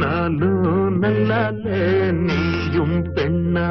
சொன்னாலும் நல்லாலே நீயும் பெண்ணா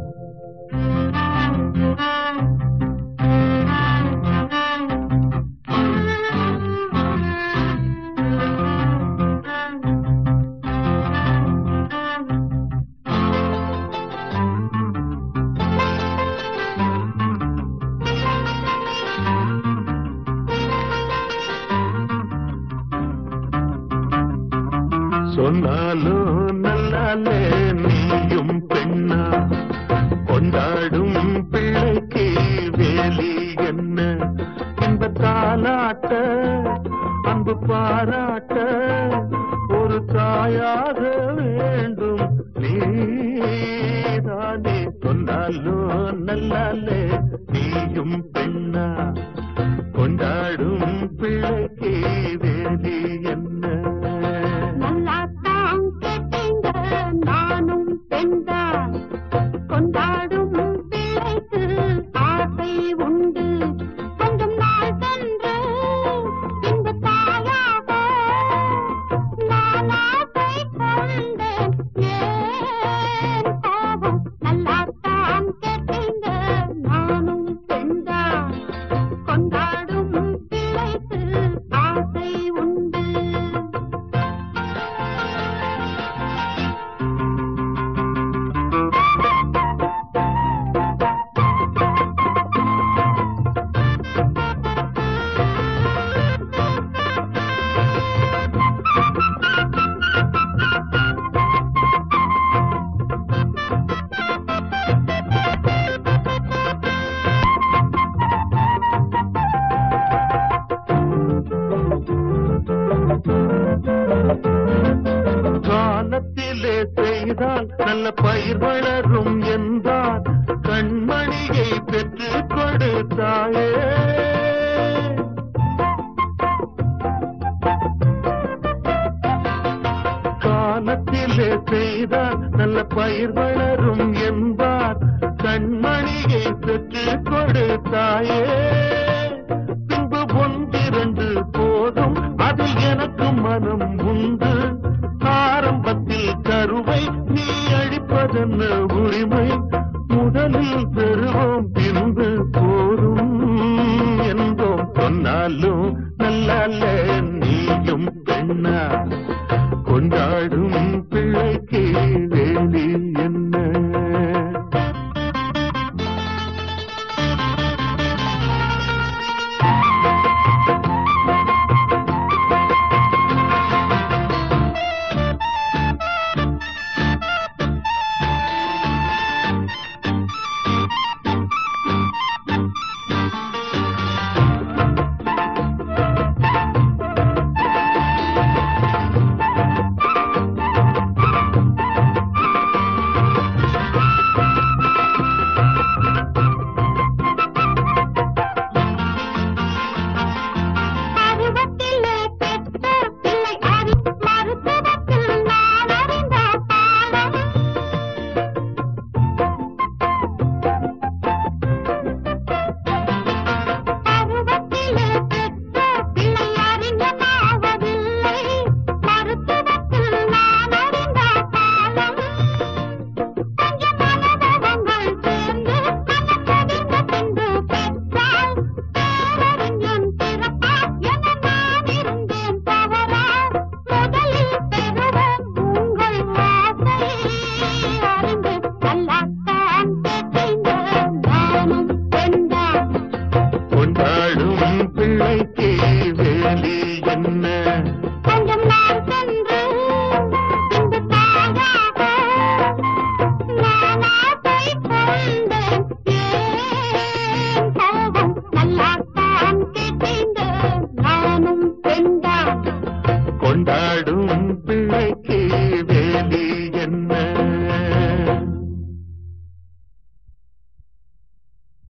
சொன்னாலும் நல்லாலே நீயும் பெண்ணா கொண்டாடும் பிள்ளைக்கு வேலி என்ன இந்த தாலாட்ட அன்பு பாராட்ட ஒரு தாயாக வேண்டும் நீதானே சொன்னாலும் நல்லாலே நீயும் பெண்ணா கொண்டாடும் பிள்ளைக்கு வேலி என்ன நல்லாத்தான் கேட்டீங்க நானும் பெண்தான் கொண்டாடும் பிள்ளைக்கு ஆசை உண்டு கொஞ்சம் நாள் சென்று இந்த தாயாக நான் ஆசை கொண்டேன் ஏன் கோபம் நல்லாத்தான் கேட்டீங்க நானும் பெண்தான் கொண்டாடும் பிள்ளைக்கு ஆசை உண்டு காலத்திலே செய்தால் நல்ல பயிர் வளரும் என்றார் கண்மணியை பெற்றுக் கொடுத்தாயே காலத்திலே செய்தால் நல்ல பயிர் வளரும் என்பார் கண்மணியை பெற்றுக் கொடுத்தாயே பின்பு ஒன்றிரண்டு போதும் அதில் எனக்கு மனம் உண்டு ஆரம்பத்தில் கருவை நீ அழிப்பதென்ன உரிமை முதலில் பெறுவோம் பின்பு போதும் என்போம் சொன்னாலும் நல்லால